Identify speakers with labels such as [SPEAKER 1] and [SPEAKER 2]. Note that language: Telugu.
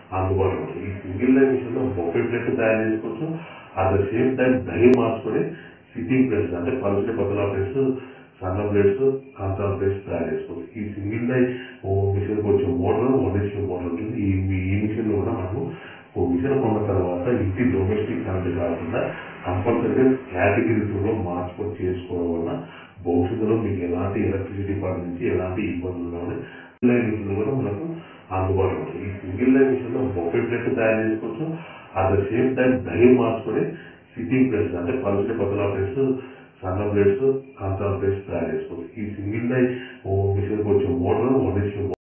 [SPEAKER 1] అందుబాటులో ఉంటుంది ఈ సింగిల్ లైన్ మిషన్ లో బొఫే ప్లేట్ తయారు చేసుకోవచ్చు అట్ ద సేమ్ టైం దహి మార్చుకొని సిట్టింగ్ ప్లేట్స్ అంటే పలుచని పతలా ప్లేట్స్ సన్న ప్లేట్స్ కాంతాల ప్లేట్స్ తయారు చేసుకోవచ్చు ఈ సింగిల్ లైన్ మిషన్ వచ్చే మోటార్ వన్ హెచ్పి మోటార్ ఉంటుంది ఈ ఈ మిషన్ లో కూడా మనము ఓ మిషన్ కొన్న తర్వాత ఇంటి డొమెస్టిక్ కరెంట్ కాకుండా కంపల్సరీగా కేటగిరీస్ లో మార్చుకొని చేసుకోవడం వల్ల భవిష్యత్తులో మీకు ఎలాంటి ఎలక్ట్రిసిటీ పార్ట్ నుంచి ఎలాంటి ఇబ్బందులు కానీ లైన్ మిషన్ కూడా మనకు అందుబాటులో ఉంటుంది ఈ సింగిల్ లైన్ మిషన్ లో బొఫే ప్లేట్ తయారు చేసుకోవచ్చు అట్ ద సేమ్ టైం దహి మార్చుకొని సిట్టింగ్ ప్లేట్స్ అంటే పలుచని పతలా ప్లేట్స్ సన్న ప్లేట్స్ కాంతాల ప్లేట్స్ తయారు చేసుకోవచ్చు ఈ సింగిల్ లైన్ మిషన్ వచ్చే మోటార్ వన్ హెచ్పి